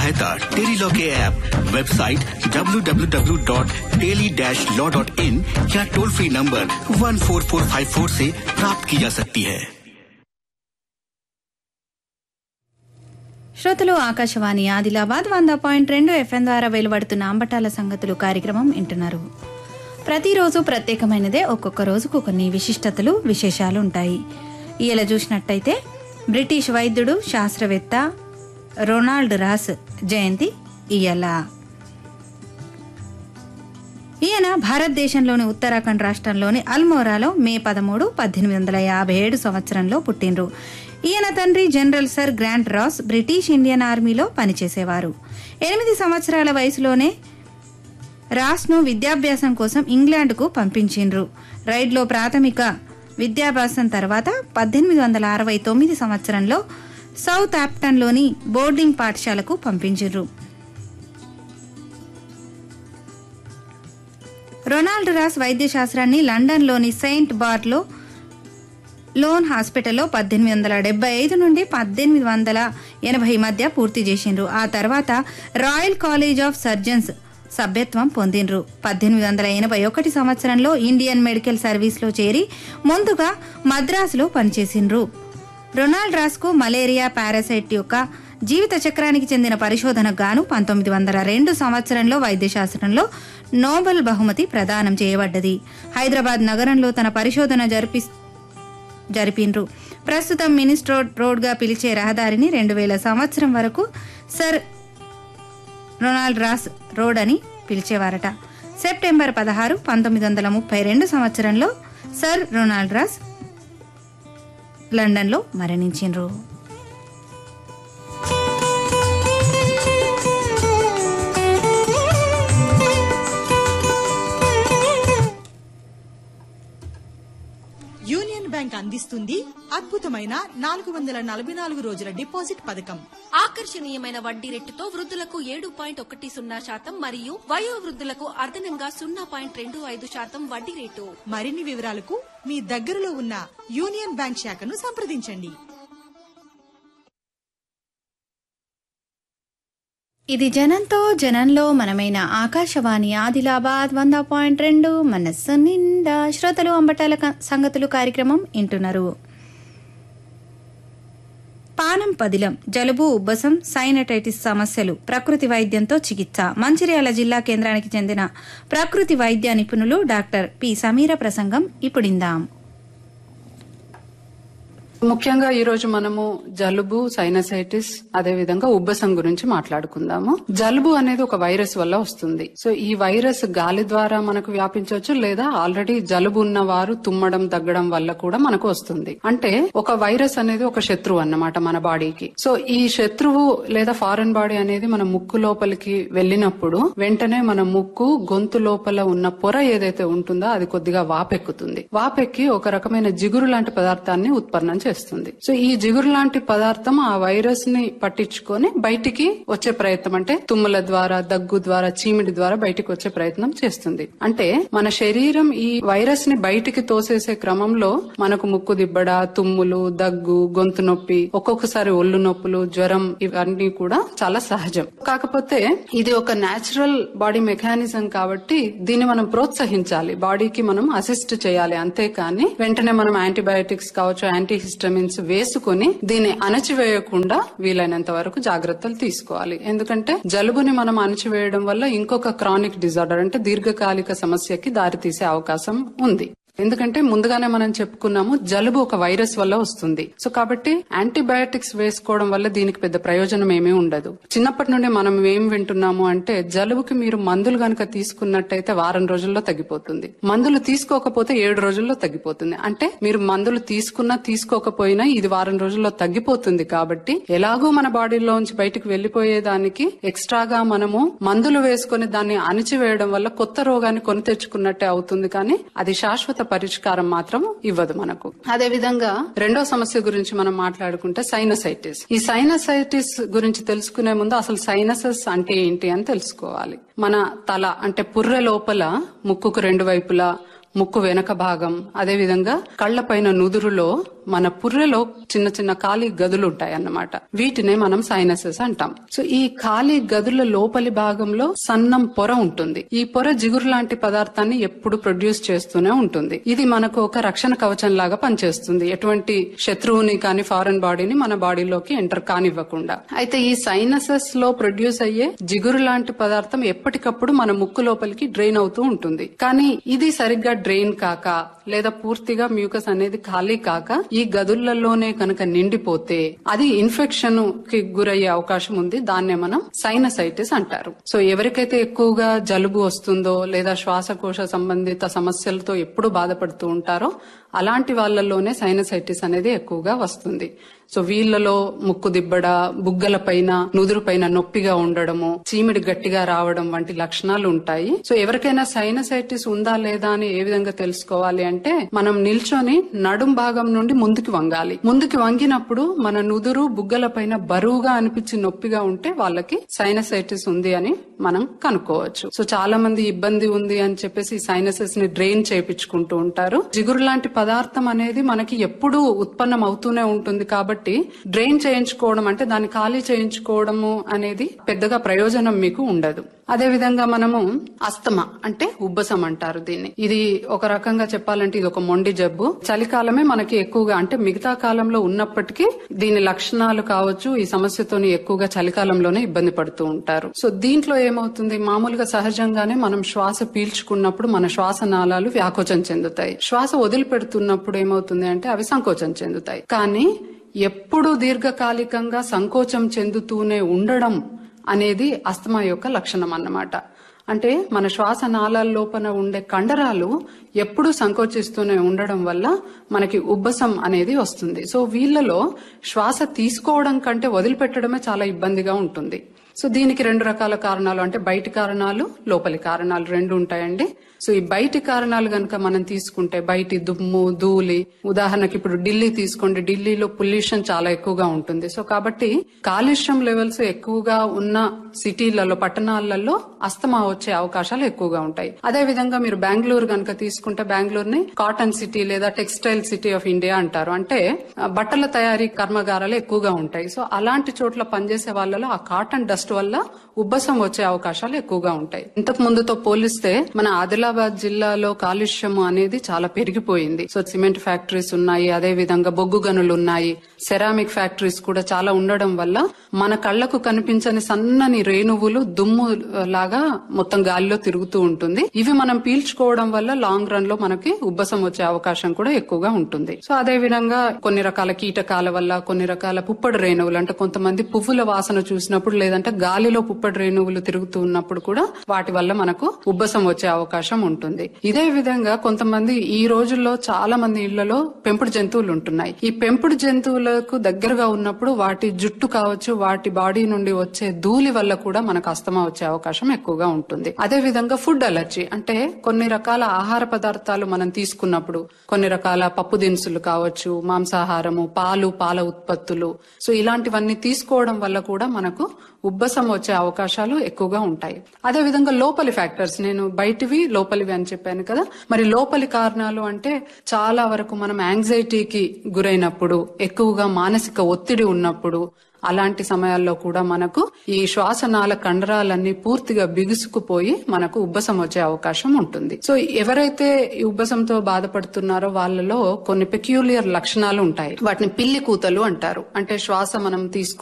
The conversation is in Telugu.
सहायता टेलीलॉ के ऐप वेबसाइट www.teli-law.in या टोल फ्री नंबर 14454 से प्राप्त की जा सकती है శ్రోతలు ఆకాశవాణి ఆదిలాబాద్ వంద పాయింట్ రెండు ఎఫ్ఎం ద్వారా వెలువడుతున్న అంబటాల సంగతులు కార్యక్రమం వింటున్నారు ప్రతిరోజు ప్రత్యేకమైనదే ఒక్కొక్క రోజుకు కొన్ని విశిష్టతలు విశేషాలు ఉంటాయి ఇలా చూసినట్టయితే బ్రిటిష్ వైద్యుడు శాస్త్రవేత్త రొనాల్డ్ రాస్ జయంతి ఇయల ఈయన భారతదేశంలోని ఉత్తరాఖండ్ రాష్ట్రంలోని అల్మోరాలో మే పదమూడు పద్దెనిమిది వందల యాభై ఏడు సంవత్సరంలో పుట్టినరు ఈయన తండ్రి general sir Grant Ross British Indian ఆర్మీలో పనిచేసేవారు ఎనిమిది సంవత్సరాల వయసులోనే రాస్ను విద్యాభ్యాసం కోసం ఇంగ్లాండ్కు పంపించిండ్రు రైడ్లో ప్రాథమిక విద్యాభ్యాసం తర్వాత పద్దెనిమిది వందల అరవై తొమ్మిది సంవత్సరంలో సౌత్ ఆప్టన్లోని బోర్డింగ్ పాఠశాలకు పంపించిండ్రు రొనాల్డ్ రాస్ వైద్య శాస్త్రాన్ని లండన్లోని సెయింట్ బార్లో లోన్ హాస్పిటల్లో పద్దెనిమిది వందల డెబ్బై ఐదు నుండి పద్దెనిమిది వందల ఎనభై మధ్య పూర్తి చేసిండ్రు ఆ తర్వాత రాయల్ కాలేజ్ ఆఫ్ సర్జన్స్ సభ్యత్వం పొందిండ్రు పద్దెనిమిది వందల ఎనభై ఒకటి సంవత్సరంలో ఇండియన్ మెడికల్ సర్వీస్లో చేరి ముందుగా మద్రాసులో పనిచేసిండ్రు రొనాల్డ్ రాస్కు మలేరియా పారాసైట్ యొక్క జీవిత చక్రానికి చెందిన పరిశోధనకు గాను పంతొమ్మిది వందల రెండు సంవత్సరంలో వైద్యశాస్త్రంలో నోబెల్ బహుమతి ప్రదానం చేయబడ్డది హైదరాబాద్ నగరంలో తన పరిశోధన జరిపి జరిపిండ్రు ప్రస్తుతం మినిస్ట్రోడ్ రోడ్గా పిలిచే రహదారిని రెండు వేల సంవత్సరం వరకు సర్ రొనాల్డ్ రాస్ రోడ్ అని పిలిచేవారట సెప్టెంబర్ పదహారు పంతొమ్మిది వందల ముప్పై రెండు సంవత్సరంలో సర్ రొనాల్డ్ రాస్ లండన్లో మరణించిండ్రు యూనియన్ బ్యాంక్ అందిస్తుంది అద్భుతమైన నాలుగు వందల నలభై నాలుగు రోజుల డిపాజిట్ పథకం ఆకర్షణీయమైన వడ్డీ రేటుతో వృద్ధులకు ఏడు పాయింట్ ఒకటి సున్నా శాతం మరియు వయో వృద్ధులకు అదనంగా సున్నా పాయింట్ రెండు ఐదు శాతం వడ్డీ రేటు మరిన్ని వివరాలకు మీ దగ్గరలో ఉన్న యూనియన్ బ్యాంక్ శాఖను సంప్రదించండి ఇది జనంతో జనంలో మనమైన ఆకాశవాణి ఆదిలాబాద్ వంద పాయింట్ రెండు మనస్సు నిండా శ్రోతలు అంబటాల క- సంగతులు కార్యక్రమం వింటున్నారు పానం పదిలం జలుబు ఉబ్బసం సైనటైటిస్ సమస్యలు ప్రకృతి వైద్యంతో చికిత్స మంచిర్యాల జిల్లా కేంద్రానికి చెందిన ప్రకృతి వైద్య నిపుణులు డాక్టర్ పి సమీర ప్రసంగం ఇప్పుడిందాం ముఖ్యంగా ఈ రోజు మనము జలుబు సైనసైటిస్ అదే విధంగా ఉబ్బసం గురించి మాట్లాడుకుందాము జలుబు అనేది ఒక వైరస్ వల్ల వస్తుంది సో ఈ వైరస్ గాలి ద్వారా మనకు వ్యాపించవచ్చు లేదా ఆల్రెడీ జలుబు ఉన్న వారు తుమ్మడం దగ్గడం వల్ల కూడా మనకు వస్తుంది అంటే ఒక వైరస్ అనేది ఒక శత్రువు అన్నమాట మన బాడీకి సో ఈ శత్రువు లేదా ఫారెన్ బాడీ అనేది మన ముక్కు లోపలికి వెళ్ళినప్పుడు వెంటనే మన ముక్కు గొంతు లోపల ఉన్న పొర ఏదైతే ఉంటుందో అది కొద్దిగా వాపెక్కుతుంది వాపెక్కి ఒక రకమైన జిగురు లాంటి పదార్థాన్ని ఉత్పన్నం చేస్తుంది సో ఈ జిగురు లాంటి పదార్థం ఆ వైరస్ ని పట్టించుకొని బయటికి వచ్చే ప్రయత్నం అంటే తుమ్ముల ద్వారా దగ్గు ద్వారా చీమిడి ద్వారా బయటికి వచ్చే ప్రయత్నం చేస్తుంది అంటే మన శరీరం ఈ వైరస్ ని బయటికి తోసేసే క్రమంలో మనకు ముక్కు దిబ్బడ తుమ్ములు దగ్గు గొంతు నొప్పి ఒక్కొక్కసారి ఒళ్ళు నొప్పులు జ్వరం ఇవన్నీ కూడా చాలా సహజం కాకపోతే ఇది ఒక నేచురల్ బాడీ మెకానిజం కాబట్టి దీన్ని మనం ప్రోత్సహించాలి బాడీకి మనం అసిస్ట్ చేయాలి అంతేకాని వెంటనే మనం యాంటీబయాటిక్స్ కావచ్చు యాంటీ హిస్టమిన్స్ వేసుకుని దీన్ని అణచివేయకుండా వీలైనంత వరకు జాగ్రత్తలు తీసుకోవాలి ఎందుకంటే జలుబుని మనం అణచివేయడం వల్ల ఇంకొక క్రానిక్ డిజార్డర్ అంటే దీర్ఘకాలిక సమస్యకి దారితీసే అవకాశం ఉంది ఎందుకంటే ముందుగానే మనం చెప్పుకున్నాము జలుబు ఒక వైరస్ వల్ల వస్తుంది సో కాబట్టి యాంటీబయాటిక్స్ వేసుకోవడం వల్ల దీనికి పెద్ద ప్రయోజనం ఏమీ ఉండదు చిన్నప్పటి నుండి మనం ఏం వింటున్నాము అంటే జలుబుకి మీరు మందులు గనక తీసుకున్నట్టయితే వారం రోజుల్లో తగ్గిపోతుంది మందులు తీసుకోకపోతే ఏడు రోజుల్లో తగ్గిపోతుంది అంటే మీరు మందులు తీసుకున్నా తీసుకోకపోయినా ఇది వారం రోజుల్లో తగ్గిపోతుంది కాబట్టి ఎలాగో మన బాడీలోంచి బయటకు వెళ్లిపోయేదానికి ఎక్స్ట్రాగా మనము మందులు వేసుకుని దాన్ని అణిచివేయడం వల్ల కొత్త రోగాన్ని కొని తెచ్చుకున్నట్టే అవుతుంది కానీ అది శాశ్వత పరిష్కారం మాత్రం ఇవ్వదు మనకు అదే విధంగా రెండో సమస్య గురించి మనం మాట్లాడుకుంటే సైనసైటిస్ ఈ సైనసైటిస్ గురించి తెలుసుకునే ముందు అసలు సైనసస్ అంటే ఏంటి అని తెలుసుకోవాలి మన తల అంటే పుర్రె లోపల ముక్కుకు రెండు వైపులా ముక్కు వెనక భాగం అదే విధంగా కళ్ల పైన నుదురులో మన పుర్రెలో చిన్న చిన్న ఖాళీ గదులు ఉంటాయి అన్నమాట వీటినే మనం సైనసెస్ అంటాం సో ఈ ఖాళీ గదుల లోపలి భాగంలో సన్నం పొర ఉంటుంది ఈ పొర జిగురు లాంటి పదార్థాన్ని ఎప్పుడు ప్రొడ్యూస్ చేస్తూనే ఉంటుంది ఇది మనకు ఒక రక్షణ కవచం లాగా పనిచేస్తుంది ఎటువంటి శత్రువుని కానీ ఫారెన్ బాడీని మన బాడీలోకి ఎంటర్ కానివ్వకుండా అయితే ఈ సైనసెస్ లో ప్రొడ్యూస్ అయ్యే జిగురు లాంటి పదార్థం ఎప్పటికప్పుడు మన ముక్కు లోపలికి డ్రైన్ అవుతూ ఉంటుంది కానీ ఇది సరిగ్గా డ్రైన్ కాక లేదా పూర్తిగా మ్యూకస్ అనేది ఖాళీ కాక ఈ గదులలోనే కనుక నిండిపోతే అది ఇన్ఫెక్షన్ కి గురయ్యే అవకాశం ఉంది దాన్నే మనం సైనసైటిస్ అంటారు సో ఎవరికైతే ఎక్కువగా జలుబు వస్తుందో లేదా శ్వాసకోశ సంబంధిత సమస్యలతో ఎప్పుడు బాధపడుతూ ఉంటారో అలాంటి వాళ్ళలోనే సైనసైటిస్ అనేది ఎక్కువగా వస్తుంది సో వీళ్ళలో ముక్కు దిబ్బడ బుగ్గల పైన నుదురు పైన నొప్పిగా ఉండడము చీమిడి గట్టిగా రావడం వంటి లక్షణాలు ఉంటాయి సో ఎవరికైనా సైనసైటిస్ ఉందా లేదా అని ఏ విధంగా తెలుసుకోవాలి అంటే మనం నిల్చొని నడుం భాగం నుండి ముందుకు వంగాలి ముందుకు వంగినప్పుడు మన నుదురు బుగ్గల పైన బరువుగా అనిపించి నొప్పిగా ఉంటే వాళ్ళకి సైనసైటిస్ ఉంది అని మనం కనుక్కోవచ్చు సో చాలా మంది ఇబ్బంది ఉంది అని చెప్పేసి సైనసెస్ ని డ్రైన్ చేయించుకుంటూ ఉంటారు జిగురు లాంటి పదార్థం అనేది మనకి ఎప్పుడూ ఉత్పన్నం అవుతూనే ఉంటుంది కాబట్టి డ్రైన్ చేయించుకోవడం అంటే దాన్ని ఖాళీ చేయించుకోవడము అనేది పెద్దగా ప్రయోజనం మీకు ఉండదు అదే విధంగా మనము అస్తమా అంటే ఉబ్బసం అంటారు దీన్ని ఇది ఒక రకంగా చెప్పాలంటే ఇది ఒక మొండి జబ్బు చలికాలమే మనకి ఎక్కువగా అంటే మిగతా కాలంలో ఉన్నప్పటికీ దీని లక్షణాలు కావచ్చు ఈ సమస్యతోని ఎక్కువగా చలికాలంలోనే ఇబ్బంది పడుతూ ఉంటారు సో దీంట్లో ఏమవుతుంది మామూలుగా సహజంగానే మనం శ్వాస పీల్చుకున్నప్పుడు మన శ్వాస నాళాలు వ్యాకోచం చెందుతాయి శ్వాస వదిలిపెడుతున్నప్పుడు ఏమవుతుంది అంటే అవి సంకోచం చెందుతాయి కానీ ఎప్పుడు దీర్ఘకాలికంగా సంకోచం చెందుతూనే ఉండడం అనేది అస్తమా యొక్క లక్షణం అన్నమాట అంటే మన శ్వాస నాళాల లోపల ఉండే కండరాలు ఎప్పుడూ సంకోచిస్తూనే ఉండడం వల్ల మనకి ఉబ్బసం అనేది వస్తుంది సో వీళ్ళలో శ్వాస తీసుకోవడం కంటే వదిలిపెట్టడమే చాలా ఇబ్బందిగా ఉంటుంది సో దీనికి రెండు రకాల కారణాలు అంటే బయటి కారణాలు లోపలి కారణాలు రెండు ఉంటాయండి సో ఈ బయటి కారణాలు గనక మనం తీసుకుంటే బయటి దుమ్ము ధూళి ఉదాహరణకి ఇప్పుడు ఢిల్లీ తీసుకోండి ఢిల్లీలో పొల్యూషన్ చాలా ఎక్కువగా ఉంటుంది సో కాబట్టి కాలుష్యం లెవెల్స్ ఎక్కువగా ఉన్న సిటీలలో పట్టణాలలో అస్తమా వచ్చే అవకాశాలు ఎక్కువగా ఉంటాయి అదే విధంగా మీరు బెంగళూరు గనక తీసుకుంటే బెంగళూరు ని కాటన్ సిటీ లేదా టెక్స్టైల్ సిటీ ఆఫ్ ఇండియా అంటారు అంటే ఆ, బట్టల తయారీ కర్మాగారాలు ఎక్కువగా ఉంటాయి సో అలాంటి చోట్ల పనిచేసే వాళ్ళలో ఆ కాటన్ డస్ట్ వల్ల ఉబ్బసం వచ్చే అవకాశాలు ఎక్కువగా ఉంటాయి ఇంతకు ముందుతో పోలిస్తే మన ఆదిలాబాద్ జిల్లాలో కాలుష్యం అనేది చాలా పెరిగిపోయింది సో సిమెంట్ ఫ్యాక్టరీస్ ఉన్నాయి అదే విధంగా బొగ్గు గనులు ఉన్నాయి సెరామిక్ ఫ్యాక్టరీస్ కూడా చాలా ఉండడం వల్ల మన కళ్లకు కనిపించని సన్నని రేణువులు దుమ్ము లాగా మొత్తం గాలిలో తిరుగుతూ ఉంటుంది ఇవి మనం పీల్చుకోవడం వల్ల లాంగ్ రన్ లో మనకి ఉబ్బసం వచ్చే అవకాశం కూడా ఎక్కువగా ఉంటుంది సో అదే విధంగా కొన్ని రకాల కీటకాల వల్ల కొన్ని రకాల పుప్పడి రేణువులు అంటే కొంతమంది పువ్వుల వాసన చూసినప్పుడు లేదంటే గాలిలో పుప్పడి రేణువులు తిరుగుతూ ఉన్నప్పుడు కూడా వాటి వల్ల మనకు ఉబ్బసం వచ్చే అవకాశం ఉంటుంది ఇదే విధంగా కొంతమంది ఈ రోజుల్లో చాలా మంది ఇళ్లలో పెంపుడు జంతువులు ఉంటున్నాయి ఈ పెంపుడు జంతువులకు దగ్గరగా ఉన్నప్పుడు వాటి జుట్టు కావచ్చు వాటి బాడీ నుండి వచ్చే ధూళి వల్ల కూడా మనకు అస్తమా వచ్చే అవకాశం ఎక్కువగా ఉంటుంది అదే విధంగా ఫుడ్ అలర్జీ అంటే కొన్ని రకాల ఆహార పదార్థాలు మనం తీసుకున్నప్పుడు కొన్ని రకాల పప్పు దినుసులు కావచ్చు మాంసాహారము పాలు పాల ఉత్పత్తులు సో ఇలాంటివన్నీ తీసుకోవడం వల్ల కూడా మనకు ఉబ్బసం వచ్చే అవకాశాలు ఎక్కువగా ఉంటాయి అదే విధంగా లోపలి ఫ్యాక్టర్స్ నేను బయటివి లోపలివి అని చెప్పాను కదా మరి లోపలి కారణాలు అంటే చాలా వరకు మనం యాంగ్జైటీకి గురైనప్పుడు ఎక్కువగా మానసిక ఒత్తిడి ఉన్నప్పుడు అలాంటి సమయాల్లో కూడా మనకు ఈ శ్వాసనాళ కండరాలన్నీ పూర్తిగా బిగుసుకుపోయి మనకు ఉబ్బసం వచ్చే అవకాశం ఉంటుంది సో ఎవరైతే ఈ ఉబ్బసంతో బాధపడుతున్నారో వాళ్ళలో కొన్ని పెక్యూలియర్ లక్షణాలు ఉంటాయి వాటిని పిల్లి కూతలు అంటారు అంటే శ్వాస మనం తీసుకు